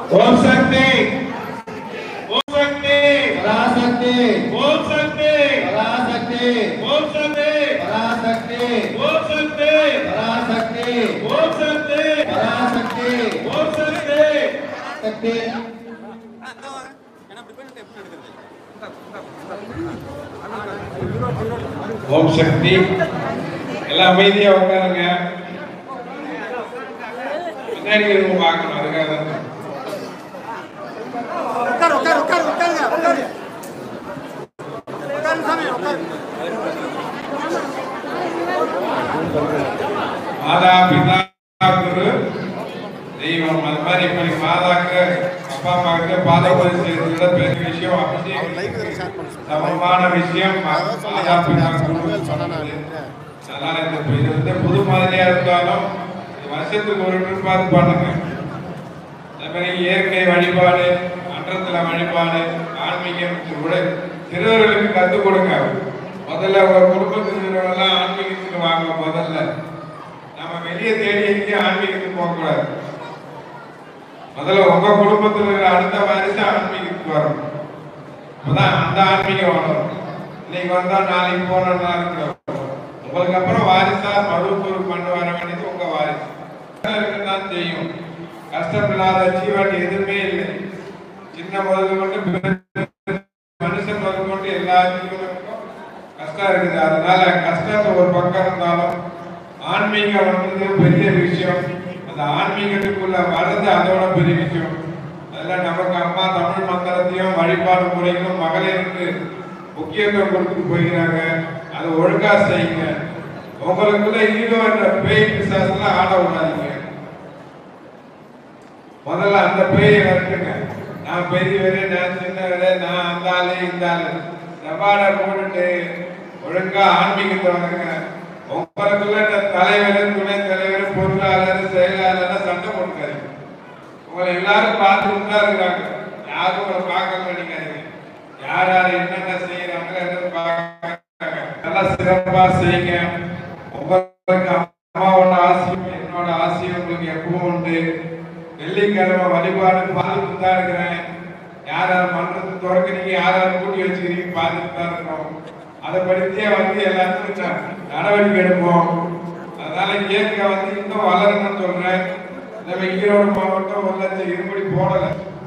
ஓம் சக்தி ஓம் சக்தி பராசக்தி ஓம் சக்தி பராசக்தி ஓம் சக்தி பராசக்தி ஓம் சக்தி பராசக்தி ஓம் சக்தி பராசக்தி ஓம் சக்தி சக்தி ஓம் சக்தி எல்லாம் அமைதியா உட்காருங்க பின்னாடி இருக்க பார்க்கணும் அதுக்காக தான் உட்காரு உட்காரு உட்காரு உட்காருங்க உட்காரு உட்காரு சாமி உட்காரு மாதா பிதா குரு தெய்வம் அது மாதிரி இப்ப நீ மாதாக்கு அப்பா அம்மாவுக்கு பாதபதி செய்யறதுல பெரிய விஷயம் அவசியம் சமமான விஷயம் மாதா பிதா குரு அதனால இந்த இது வந்து புது மாதிரியா இருந்தாலும் இது வருஷத்துக்கு ஒரு ட்ரிப் பார்த்து பண்ணுங்க அதே மாதிரி இயற்கை வழிபாடு அன்றத்துல வழிபாடு ஆன்மீகம் கூட சிறுவர்களுக்கு கற்றுக் கொடுங்க முதல்ல உங்க குடும்பத்தினரெல்லாம் ஆன்மீகத்துக்கு வாங்க முதல்ல நம்ம வெளியே தேடி எங்கேயும் ஆன்மீகத்துக்கு போகக்கூடாது முதல்ல உங்க குடும்பத்தில் இருக்கிற அடுத்த வாரிசு ஆன்மீகத்துக்கு வரணும் அப்பதான் அந்த ஆன்மீகம் வளரும் இன்னைக்கு வந்தா நாளைக்கு போனோம்னா இருக்கிறோம் உங்களுக்கு அப்புறம் வாரிசா மறுபூர் பண்ண வர வேண்டியது உங்க வாரிசு இருக்கதான் செய்யும் கஷ்டம் இல்லாத ஜீவன் எதுவுமே இல்லை சின்ன முதல் கொண்டு பெரிய மனுஷன் முதல் கொண்டு எல்லா ஜீவனுக்கும் கஷ்டம் இருக்குது அதனால கஷ்டத்தை ஒரு பக்கம் இருந்தாலும் ஆன்மீகம் வந்து பெரிய விஷயம் அந்த ஆன்மீகத்துக்குள்ள வர்றது அதோட பெரிய விஷயம் அதெல்லாம் நமக்கு அம்மா தமிழ் மந்திரத்தையும் வழிபாடு முறைகளும் மகளிருக்கு முக்கியத்துவம் கொடுத்து போகிறாங்க அதை ஒழுங்கா செய்யுங்க உங்களுக்குள்ள ஈகோ என்ற பேய் பிசாசெல்லாம் ஆட விடாதீங்க முதல்ல அந்த பேயை வரட்டுங்க நான் பெரியவரு நான் சின்னவரு நான் அந்த ஆளு இந்த ஆளு சபாட போட்டுட்டு ஒழுங்கா ஆன்மீகத்தை வந்துங்க உங்களுக்குள்ள இந்த தலைவர் துணை தலைவர் பொருளாளர் செயலாளர் சண்டை போட்டுக்காதீங்க உங்களை எல்லாரும் பார்த்துட்டு தான் இருக்கிறாங்க யாரும் உங்களை பார்க்க மாட்டேங்காதீங்க யார் யார் என்னென்ன செய்யறாங்க என்னன்னு பார்க்கறாங்க நல்லா சிறப்பா செய்யுங்க உங்களுக்கு அம்மாவோட ஆசையும் என்னோட ஆசையும் உங்களுக்கு எப்பவும் உண்டு வெள்ளிக்கிழமை வழிபாடு பார்த்துட்டு தான் இருக்கிறேன் யார் யார் மன்றத்தை திறக்கிறீங்க யார் யார் கூட்டி வச்சுக்கிறீங்க பார்த்துட்டு தான் இருக்கிறோம் அதை படித்தே வந்து எல்லாத்துக்கும் ந- நடவடிக்கை எடுப்போம் அதனால இயற்கை வந்து இன்னும் வளரணும்னு சொல்றேன் நம்ம ஈரோடு மாவட்டம் ஒரு லட்சம் இருமுடி போடல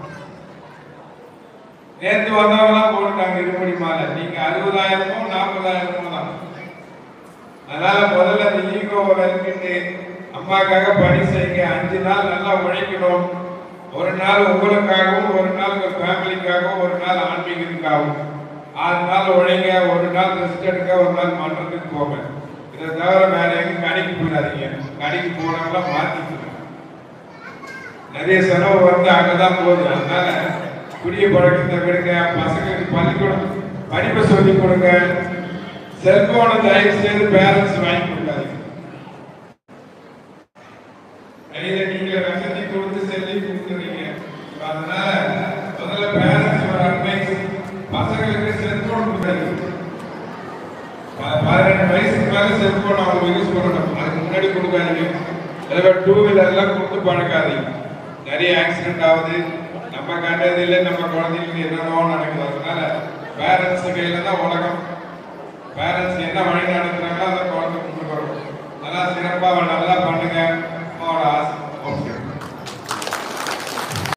நேத்து வந்தவங்களாம் போட்டுட்டாங்க இருமுடி மாலை நீங்க அறுபதாயிரமோ நாற்பதாயிரமோ தான் அதனால முதல்ல இந்த ஈகோவை விளக்கிட்டு அம்மாக்காக பணி செய்யுங்க அஞ்சு நாள் நல்லா உழைக்கணும் ஒரு நாள் உங்களுக்காகவும் ஒரு நாள் உங்க ஃபேமிலிக்காகவும் ஒரு நாள் ஆன்மீகத்துக்காகவும் ஆறு நாள் உழைங்க ஒரு நாள் ரெஸ்ட் எடுக்க ஒரு நாள் மன்றத்துக்கு போங்க இதை தவிர வேற எங்கேயும் கடைக்கு போயிடாதீங்க கடைக்கு போனாங்களா மாத்திக்கணும் நிறைய செலவு வந்து அங்கதான் போகுது அதனால குடிய பழக்கத்தை விடுங்க பசங்களுக்கு பள்ளிக்கூடம் படிப்பை சொல்லி கொடுங்க செல்போனை தயவு செய்து பேரண்ட்ஸ் வாங்கி கொடுக்காதீங்க கையில நீங்க வசதி கொடுத்து செல்லி கொடுக்குறீங்க இப்ப அதனால முதல்ல பேரண்ட்ஸ் ஒரு அட்வைஸ் பசங்களுக்கு செல்போன் கொடுக்காதீங்க ப- பதினெட்டு வயசுக்கு மேல செல்போன் அவங்க யூஸ் பண்ணணும் அதுக்கு முன்னாடி கொடுக்காதீங்க அதுவே டூ வீலர்லாம் கொடுத்து பழக்காதீங்க நிறைய ஆக்சிடென்ட் ஆகுது நம்ம கண்டது இல்லை நம்ம குழந்தைங்களுக்கு என்னென்னவோ நடக்குது அதனால பேரண்ட்ஸ் கையில தான் உலகம் பேரண்ட்ஸ் என்ன வழி நடத்துறாங்களோ அதை குழந்தை கொண்டு வரணும் நல்லா சிறப்பாக நல்லா பண்ணுங்க அம்மாவோட ஆசை